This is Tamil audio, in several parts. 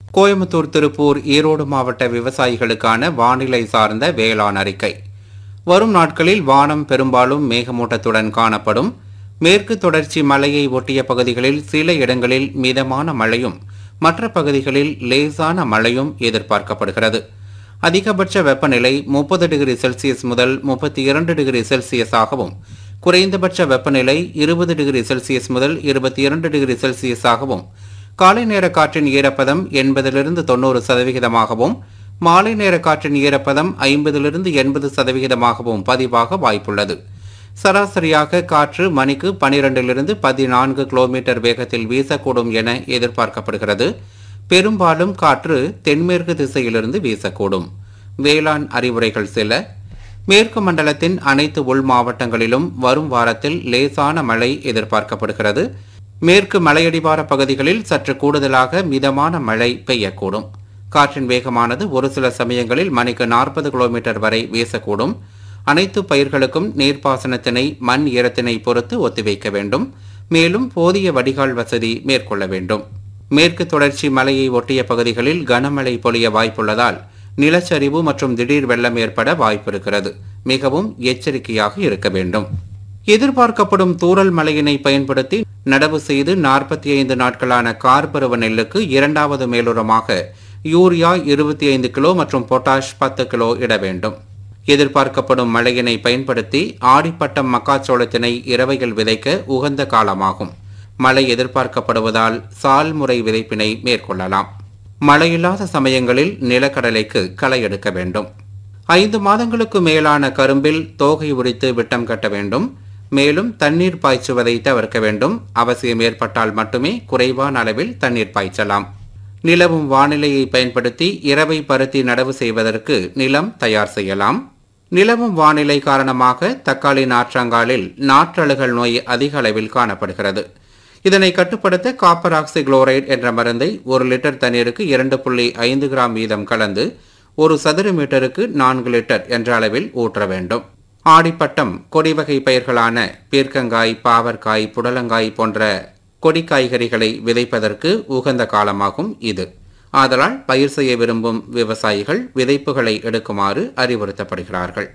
கோயம்புத்தூர் திருப்பூர் ஈரோடு மாவட்ட விவசாயிகளுக்கான வானிலை சார்ந்த வேளாண் அறிக்கை வரும் நாட்களில் வானம் பெரும்பாலும் மேகமூட்டத்துடன் காணப்படும் மேற்கு தொடர்ச்சி மலையை ஒட்டிய பகுதிகளில் சில இடங்களில் மிதமான மழையும் மற்ற பகுதிகளில் லேசான மழையும் எதிர்பார்க்கப்படுகிறது அதிகபட்ச வெப்பநிலை முப்பது டிகிரி செல்சியஸ் முதல் முப்பத்தி இரண்டு டிகிரி செல்சியஸாகவும் குறைந்தபட்ச வெப்பநிலை இருபது டிகிரி செல்சியஸ் முதல் இருபத்தி இரண்டு டிகிரி செல்சியஸாகவும் காலை நேர காற்றின் ஈரப்பதம் எண்பதிலிருந்து தொண்ணூறு சதவிகிதமாகவும் மாலை நேர காற்றின் ஈரப்பதம் ஐம்பதிலிருந்து எண்பது சதவிகிதமாகவும் பதிவாக வாய்ப்புள்ளது சராசரியாக காற்று மணிக்கு பனிரெண்டிலிருந்து பதினான்கு கிலோமீட்டர் வேகத்தில் வீசக்கூடும் என எதிர்பார்க்கப்படுகிறது பெரும்பாலும் காற்று தென்மேற்கு திசையிலிருந்து வீசக்கூடும் வேளாண் அறிவுரைகள் சில மேற்கு மண்டலத்தின் அனைத்து உள் மாவட்டங்களிலும் வரும் வாரத்தில் லேசான மழை எதிர்பார்க்கப்படுகிறது மேற்கு மலையடிவார பகுதிகளில் சற்று கூடுதலாக மிதமான மழை பெய்யக்கூடும் காற்றின் வேகமானது ஒரு சில சமயங்களில் மணிக்கு நாற்பது கிலோமீட்டர் வரை வீசக்கூடும் அனைத்து பயிர்களுக்கும் நீர்ப்பாசனத்தினை மண் ஈரத்தினை பொறுத்து ஒத்திவைக்க வேண்டும் மேலும் போதிய வடிகால் வசதி மேற்கொள்ள வேண்டும் மேற்கு தொடர்ச்சி மலையை ஒட்டிய பகுதிகளில் கனமழை பொழிய வாய்ப்புள்ளதால் நிலச்சரிவு மற்றும் திடீர் வெள்ளம் ஏற்பட வாய்ப்பிருக்கிறது மிகவும் எச்சரிக்கையாக இருக்க வேண்டும் எதிர்பார்க்கப்படும் தூறல் மழையினை பயன்படுத்தி நடவு செய்து நாற்பத்தி ஐந்து நாட்களான கார்பருவ நெல்லுக்கு இரண்டாவது மேலுரமாக யூரியா இருபத்தி ஐந்து கிலோ மற்றும் பொட்டாஷ் பத்து கிலோ இட வேண்டும் எதிர்பார்க்கப்படும் மழையினை பயன்படுத்தி ஆடிப்பட்டம் மக்காச்சோளத்தினை இரவையில் விதைக்க உகந்த காலமாகும் மழை எதிர்பார்க்கப்படுவதால் சால் முறை விதைப்பினை மேற்கொள்ளலாம் மழையில்லாத சமயங்களில் நிலக்கடலைக்கு களை எடுக்க வேண்டும் ஐந்து மாதங்களுக்கு மேலான கரும்பில் தோகை உரித்து விட்டம் கட்ட வேண்டும் மேலும் தண்ணீர் பாய்ச்சுவதை தவிர்க்க வேண்டும் அவசியம் ஏற்பட்டால் மட்டுமே குறைவான அளவில் தண்ணீர் பாய்ச்சலாம் நிலவும் வானிலையை பயன்படுத்தி இரவை பருத்தி நடவு செய்வதற்கு நிலம் தயார் செய்யலாம் நிலவும் வானிலை காரணமாக தக்காளி நாற்றங்காலில் நாற்றழுகல் நோய் அதிக அளவில் காணப்படுகிறது இதனை கட்டுப்படுத்த காப்பர் ஆக்சி குளோரைடு என்ற மருந்தை ஒரு லிட்டர் தண்ணீருக்கு இரண்டு புள்ளி ஐந்து கிராம் வீதம் கலந்து ஒரு சதுர மீட்டருக்கு நான்கு லிட்டர் என்ற அளவில் ஊற்ற வேண்டும் ஆடிப்பட்டம் கொடி வகை பயிர்களான பீர்க்கங்காய் பாவற்காய் புடலங்காய் போன்ற கொடி காய்கறிகளை விதைப்பதற்கு உகந்த காலமாகும் இது ஆதலால் பயிர் செய்ய விரும்பும் விவசாயிகள் விதைப்புகளை எடுக்குமாறு அறிவுறுத்தப்படுகிறார்கள்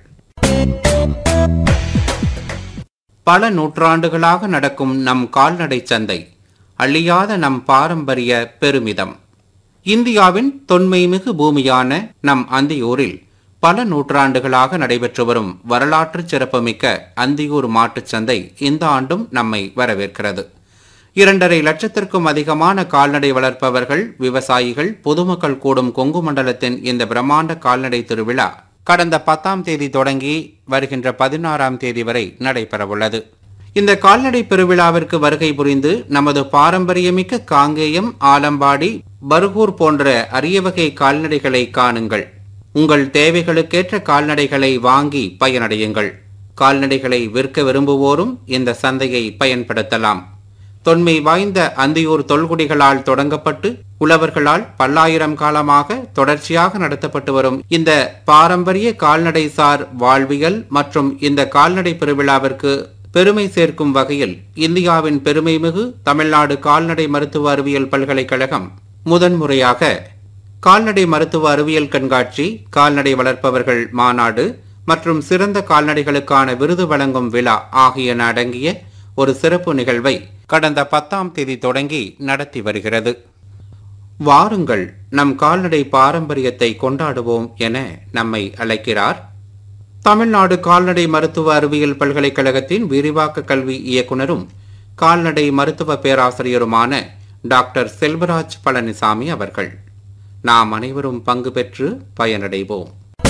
பல நூற்றாண்டுகளாக நடக்கும் நம் கால்நடை சந்தை அழியாத நம் பாரம்பரிய பெருமிதம் இந்தியாவின் தொன்மைமிகு பூமியான நம் அந்தியூரில் பல நூற்றாண்டுகளாக நடைபெற்று வரும் வரலாற்று சிறப்புமிக்க அந்தியூர் மாட்டுச் சந்தை இந்த ஆண்டும் நம்மை வரவேற்கிறது இரண்டரை லட்சத்திற்கும் அதிகமான கால்நடை வளர்ப்பவர்கள் விவசாயிகள் பொதுமக்கள் கூடும் கொங்கு மண்டலத்தின் இந்த பிரம்மாண்ட கால்நடை திருவிழா கடந்த பத்தாம் தேதி தொடங்கி வருகின்ற பதினாறாம் தேதி வரை நடைபெறவுள்ளது இந்த கால்நடை பெருவிழாவிற்கு வருகை புரிந்து நமது பாரம்பரியமிக்க காங்கேயம் ஆலம்பாடி பர்கூர் போன்ற அரிய வகை கால்நடைகளை காணுங்கள் உங்கள் தேவைகளுக்கேற்ற கால்நடைகளை வாங்கி பயனடையுங்கள் கால்நடைகளை விற்க விரும்புவோரும் இந்த சந்தையை பயன்படுத்தலாம் தொன்மை வாய்ந்த அந்தியூர் தொல்குடிகளால் தொடங்கப்பட்டு உழவர்களால் பல்லாயிரம் காலமாக தொடர்ச்சியாக நடத்தப்பட்டு வரும் இந்த பாரம்பரிய கால்நடை சார் வாழ்வியல் மற்றும் இந்த கால்நடை பெருவிழாவிற்கு பெருமை சேர்க்கும் வகையில் இந்தியாவின் பெருமைமிகு தமிழ்நாடு கால்நடை மருத்துவ அறிவியல் பல்கலைக்கழகம் முதன்முறையாக கால்நடை மருத்துவ அறிவியல் கண்காட்சி கால்நடை வளர்ப்பவர்கள் மாநாடு மற்றும் சிறந்த கால்நடைகளுக்கான விருது வழங்கும் விழா ஆகியன அடங்கிய ஒரு சிறப்பு நிகழ்வை கடந்த பத்தாம் தேதி தொடங்கி நடத்தி வருகிறது வாருங்கள் நம் கால்நடை பாரம்பரியத்தை கொண்டாடுவோம் என நம்மை அழைக்கிறார் தமிழ்நாடு கால்நடை மருத்துவ அறிவியல் பல்கலைக்கழகத்தின் விரிவாக்க கல்வி இயக்குனரும் கால்நடை மருத்துவ பேராசிரியருமான டாக்டர் செல்வராஜ் பழனிசாமி அவர்கள் நாம் அனைவரும் பங்கு பெற்று பயனடைவோம்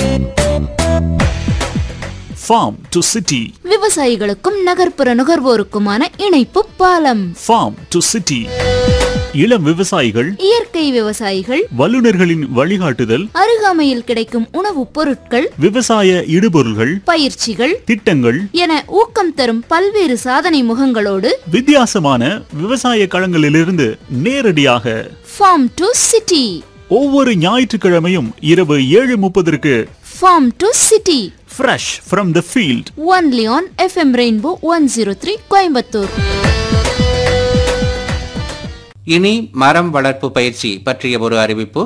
ஃபார்ம் டு சிட்டி விவசாயிகளுக்கும் நகர்ப்புற நுகர்வோருக்குமான இணைப்பு பாலம் ஃபார்ம் டு சிட்டி இளம் விவசாயிகள் இயற்கை விவசாயிகள் வல்லுநர்களின் வழிகாட்டுதல் அருகாமையில் கிடைக்கும் உணவுப் பொருட்கள் விவசாய இடுபொருள்கள் பயிற்சிகள் திட்டங்கள் என ஊக்கம் தரும் பல்வேறு சாதனை முகங்களோடு வித்தியாசமான விவசாய களங்களிலிருந்து நேரடியாக ஃபார்ம் டு சிட்டி ஒவ்வொரு ஞாயிற்றுக்கிழமையும் இரவு ஏழு முப்பதற்கு farm to city fresh from the field only on FM rainbow one zero three Coimbatore இனி மரம் வளர்ப்பு பயிற்சி பற்றிய ஒரு அறிவிப்பு